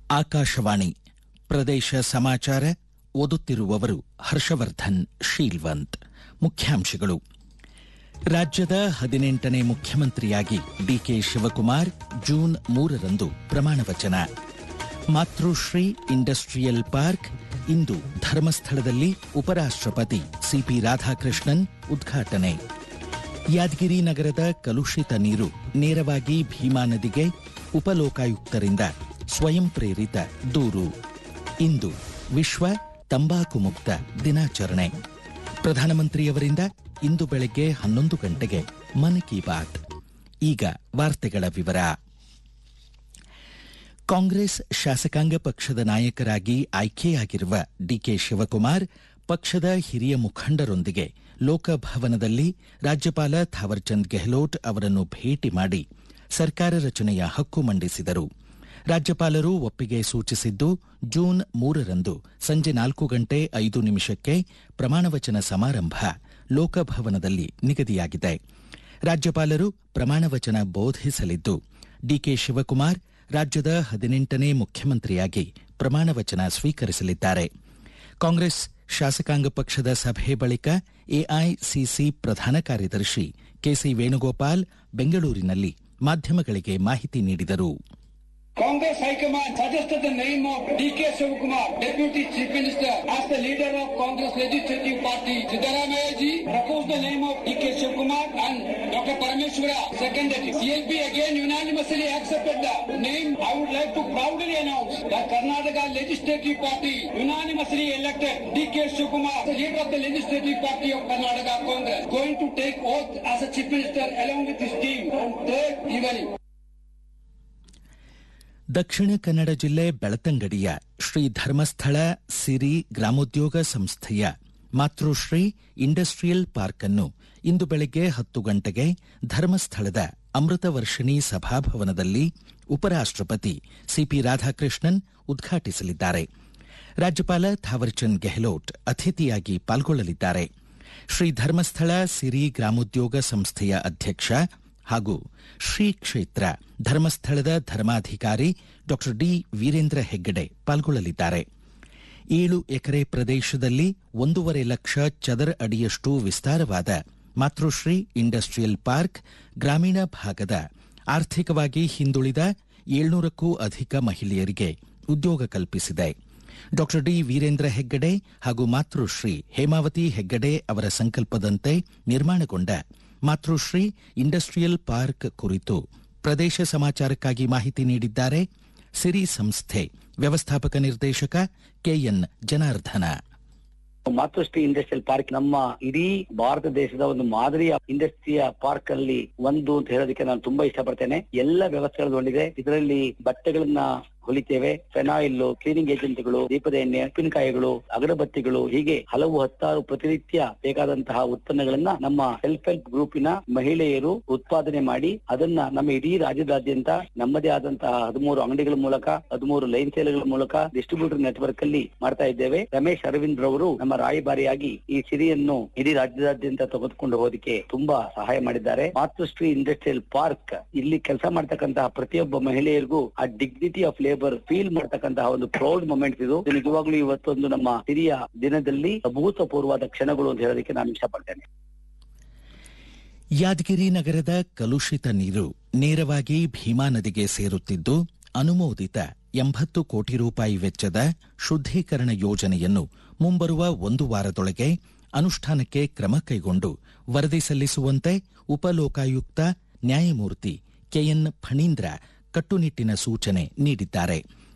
ಆಕಾಶವಾಣಿ ಪ್ರದೇಶ ಸಮಾಚಾರ ಓದುತ್ತಿರುವವರು ಹರ್ಷವರ್ಧನ್ ಶೀಲ್ವಂತ್ ಮುಖ್ಯಾಂಶಗಳು ರಾಜ್ಯದ ಹದಿನೆಂಟನೇ ಮುಖ್ಯಮಂತ್ರಿಯಾಗಿ ಡಿಕೆ ಶಿವಕುಮಾರ್ ಜೂನ್ ಮೂರರಂದು ಪ್ರಮಾಣವಚನ ಮಾತೃಶ್ರೀ ಇಂಡಸ್ಟ್ರಿಯಲ್ ಪಾರ್ಕ್ ಇಂದು ಧರ್ಮಸ್ಥಳದಲ್ಲಿ ಉಪರಾಷ್ಟ್ರಪತಿ ಸಿಪಿ ರಾಧಾಕೃಷ್ಣನ್ ಉದ್ಘಾಟನೆ ಯಾದಗಿರಿ ನಗರದ ಕಲುಷಿತ ನೀರು ನೇರವಾಗಿ ಭೀಮಾ ನದಿಗೆ ಉಪಲೋಕಾಯುಕ್ತರಿಂದ ಸ್ವಯಂ ಪ್ರೇರಿತ ದೂರು ಇಂದು ವಿಶ್ವ ತಂಬಾಕು ಮುಕ್ತ ದಿನಾಚರಣೆ ಪ್ರಧಾನಮಂತ್ರಿಯವರಿಂದ ಇಂದು ಬೆಳಗ್ಗೆ ಹನ್ನೊಂದು ಗಂಟೆಗೆ ಮನ್ ಕಿ ಬಾತ್ ಈಗ ವಾರ್ತೆಗಳ ವಿವರ ಕಾಂಗ್ರೆಸ್ ಶಾಸಕಾಂಗ ಪಕ್ಷದ ನಾಯಕರಾಗಿ ಆಯ್ಕೆಯಾಗಿರುವ ಡಿಕೆ ಶಿವಕುಮಾರ್ ಪಕ್ಷದ ಹಿರಿಯ ಮುಖಂಡರೊಂದಿಗೆ ಲೋಕಭವನದಲ್ಲಿ ರಾಜ್ಯಪಾಲ ಥಾವರ್ಚಂದ್ ಗೆಹ್ಲೋಟ್ ಅವರನ್ನು ಭೇಟಿ ಮಾಡಿ ಸರ್ಕಾರ ರಚನೆಯ ಹಕ್ಕು ಮಂಡಿಸಿದರು ರಾಜ್ಯಪಾಲರು ಒಪ್ಪಿಗೆ ಸೂಚಿಸಿದ್ದು ಜೂನ್ ಮೂರರಂದು ಸಂಜೆ ನಾಲ್ಕು ಗಂಟೆ ಐದು ನಿಮಿಷಕ್ಕೆ ಪ್ರಮಾಣವಚನ ಸಮಾರಂಭ ಲೋಕಭವನದಲ್ಲಿ ನಿಗದಿಯಾಗಿದೆ ರಾಜ್ಯಪಾಲರು ಪ್ರಮಾಣವಚನ ಬೋಧಿಸಲಿದ್ದು ಡಿಕೆ ಶಿವಕುಮಾರ್ ರಾಜ್ಯದ ಹದಿನೆಂಟನೇ ಮುಖ್ಯಮಂತ್ರಿಯಾಗಿ ಪ್ರಮಾಣವಚನ ಸ್ವೀಕರಿಸಲಿದ್ದಾರೆ ಕಾಂಗ್ರೆಸ್ ಶಾಸಕಾಂಗ ಪಕ್ಷದ ಸಭೆ ಬಳಿಕ ಎಐಸಿಸಿ ಪ್ರಧಾನ ಕಾರ್ಯದರ್ಶಿ ಕೆಸಿ ವೇಣುಗೋಪಾಲ್ ಬೆಂಗಳೂರಿನಲ್ಲಿ ಮಾಧ್ಯಮಗಳಿಗೆ ಮಾಹಿತಿ ನೀಡಿದರು Congress High Command suggested the name of D.K. Shivakumar, Deputy Chief Minister, as the leader of Congress Legislative Party. Siddaramaya ji proposed the name of D.K. Shivakumar and Dr. Parameshwara seconded it. CLP again unanimously accepted the name. I would like to proudly announce that Karnataka Legislative Party unanimously elected D.K. Shivakumar, the leader of the Legislative Party of Karnataka Congress, going to take oath as a Chief Minister along with his team on third evening. ದಕ್ಷಿಣ ಕನ್ನಡ ಜಿಲ್ಲೆ ಬೆಳತಂಗಡಿಯ ಶ್ರೀ ಧರ್ಮಸ್ಥಳ ಸಿರಿ ಗ್ರಾಮೋದ್ಯೋಗ ಸಂಸ್ಥೆಯ ಮಾತೃಶ್ರೀ industrial park ಅನ್ನು ಇಂದು ಬೆಳಗ್ಗೆ ಹತ್ತು ಗಂಟೆಗೆ ಧರ್ಮಸ್ಥಳದ ಅಮೃತ ವರ್ಷಿಣಿ ಸಭಾಭವನದಲ್ಲಿ ಉಪರಾಷ್ಟ್ರಪತಿ CP Radhakrishnan ಉದ್ಘಾಟಿಸಲಿದ್ದಾರೆ ರಾಜ್ಯಪಾಲ ಥಾವರ್ಚಂದ್ ಗೆಹ್ಲೋಟ್ ಅತಿಥಿಯಾಗಿ ಪಾಲ್ಗೊಳ್ಳಲಿದ್ದಾರೆ ಶ್ರೀ ಧರ್ಮಸ್ಥಳ ಸಿರಿ ಗ್ರಾಮೋದ್ಯೋಗ ಸಂಸ್ಥೆಯ ಅಧ್ಯಕ್ಷ ಹಾಗೂ ಶ್ರೀ ಕ್ಷೇತ್ರ ಧರ್ಮಸ್ಥಳದ ಧರ್ಮಾಧಿಕಾರಿ ಡಾ ಡಿ ವೀರೇಂದ್ರ ಹೆಗ್ಗಡೆ ಪಾಲ್ಗೊಳ್ಳಲಿದ್ದಾರೆ ಏಳು ಎಕರೆ ಪ್ರದೇಶದಲ್ಲಿ ಒಂದೂವರೆ ಲಕ್ಷ ಚದರ ಅಡಿಯಷ್ಟು ವಿಸ್ತಾರವಾದ ಮಾತೃಶ್ರೀ ಇಂಡಸ್ಟ್ರಿಯಲ್ ಪಾರ್ಕ್ ಗ್ರಾಮೀಣ ಭಾಗದ ಆರ್ಥಿಕವಾಗಿ ಹಿಂದುಳಿದ ಏಳ್ನೂರಕ್ಕೂ ಅಧಿಕ ಮಹಿಳೆಯರಿಗೆ ಉದ್ಯೋಗ ಕಲ್ಪಿಸಿದೆ ಡಾ ಡಿ ವೀರೇಂದ್ರ ಹೆಗ್ಗಡೆ ಹಾಗೂ ಮಾತೃಶ್ರೀ ಹೇಮಾವತಿ ಹೆಗ್ಗಡೆ ಅವರ ಸಂಕಲ್ಪದಂತೆ ನಿರ್ಮಾಣಗೊಂಡ ಮಾತೃಶ್ರೀ ಇಂಡಸ್ಟ್ರಿಯಲ್ ಪಾರ್ಕ್ ಕುರಿತು ಪ್ರದೇಶ ಸಮಾಚಾರಕ್ಕಾಗಿ ಮಾಹಿತಿ ನೀಡಿದ್ದಾರೆ ಸಿರಿ ಸಂಸ್ಥೆ ವ್ಯವಸ್ಥಾಪಕ ನಿರ್ದೇಶಕ K N Janardhana Matrushree industrial park ನಮ್ಮ ಇಡೀ ಭಾರತ ದೇಶದ ಒಂದು ಮಾದರಿಯ ಇಂಡಸ್ಟ್ರಿಯ ಪಾರ್ಕ್ ಅಲ್ಲಿ ಒಂದು ಅಂತ ಹೇಳೋದಕ್ಕೆ ನಾನು ತುಂಬಾ ಇಷ್ಟಪಡ್ತೇನೆ ಎಲ್ಲ ವ್ಯವಸ್ಥೆಗಳು ಹೊಂದಿದೆ ಇದರಲ್ಲಿ ಬಟ್ಟೆಗಳನ್ನ ಹೊಲಿತೇವೆ ಫೆನಾಯಿಲ್ ಕ್ಲೀನಿಂಗ್ ಏಜೆಂಟ್ಗಳು ದೀಪದ ಎಣ್ಣೆ ಉಪ್ಪಿನಕಾಯಿಗಳು ಅಗರಬತ್ತಿಗಳು ಹೀಗೆ ಹಲವು ಹತ್ತಾರು ಪ್ರತಿನಿತ್ಯ ಬೇಕಾದಂತಹ ಉತ್ಪನ್ನಗಳನ್ನ ನಮ್ಮ ಸೆಲ್ಫ್ ಹೆಲ್ಪ್ ಗ್ರೂಪಿನ ಮಹಿಳೆಯರು ಉತ್ಪಾದನೆ ಮಾಡಿ ಅದನ್ನ ನಮ್ಮ ಇಡೀ ರಾಜ್ಯದಾದ್ಯಂತ ನಮ್ಮದೇ ಆದಂತಹ ಹದಿಮೂರು ಅಂಗಡಿಗಳ ಮೂಲಕ ಹದಿಮೂರು ಲೈನ್ ಸೇಲ್ಗಳ ಮೂಲಕ ಡಿಸ್ಟ್ರಿಬ್ಯೂಟರ್ ನೆಟ್ವರ್ಕ್ ಅಲ್ಲಿ ಮಾಡ್ತಾ ಇದ್ದೇವೆ ರಮೇಶ್ ಅರವಿಂದ್ ರವರು ನಮ್ಮ ರಾಯಭಾರಿಯಾಗಿ ಈ ಸಿರಿಯನ್ನು ಇಡೀ ರಾಜ್ಯದಾದ್ಯಂತ ತೆಗೆದುಕೊಂಡು ಹೋದಕ್ಕೆ ತುಂಬಾ ಸಹಾಯ ಮಾಡಿದ್ದಾರೆ ಮಾತೃಶ್ರೀ ಇಂಡಸ್ಟ್ರಿಯಲ್ ಪಾರ್ಕ್ ಇಲ್ಲಿ ಕೆಲಸ ಮಾಡ್ತಕ್ಕಂತಹ ಪ್ರತಿಯೊಬ್ಬ ಮಹಿಳೆಯರಿಗೂ ಆ ಡಿಗ್ನಿಟಿ ಆಫ್ ಲೇಬರ್ ಫೀಲ್ ಮಾಡ್ತಕ್ಕಂತಹ ಒಂದು ಪ್ರೌಡ್ ಮೊಮೆಂಟ್ ಇದು ಇದು ನಿಜವಾಗ್ಲೂ ಇವತ್ತೊಂದು ನಮ್ಮ ಹಿರಿಯ ದಿನದಲ್ಲಿ ಅಭೂತಪೂರ್ವವಾದ ಕ್ಷಣಗಳು ಅಂತ ಹೇಳೋದಕ್ಕೆ ನಾನು ಇಷ್ಟಪಡ್ತೇನೆ ಯಾದಗಿರಿ ನಗರದ ಕಲುಷಿತ ನೀರು ನೇರವಾಗಿ ಭೀಮಾ ನದಿಗೆ ಸೇರುತ್ತಿದ್ದು ಅನುಮೋದಿತ ಎಂಬತ್ತು ಕೋಟಿ ರೂಪಾಯಿ ವೆಚ್ಚದ ಶುದ್ದೀಕರಣ ಯೋಜನೆಯನ್ನು ಮುಂಬರುವ ಒಂದು ವಾರದೊಳಗೆ ಅನುಷ್ಠಾನಕ್ಕೆ ಕ್ರಮ ಕೈಗೊಂಡು ವರದಿ ಸಲ್ಲಿಸುವಂತೆ ಉಪಲೋಕಾಯುಕ್ತ ನ್ಯಾಯಮೂರ್ತಿ ಕೆಎನ್ ಫಣೀಂದ್ರ ಕಟ್ಟುನಿಟ್ಟಿನ ಸೂಚನೆ ನೀಡಿದ್ದಾರೆ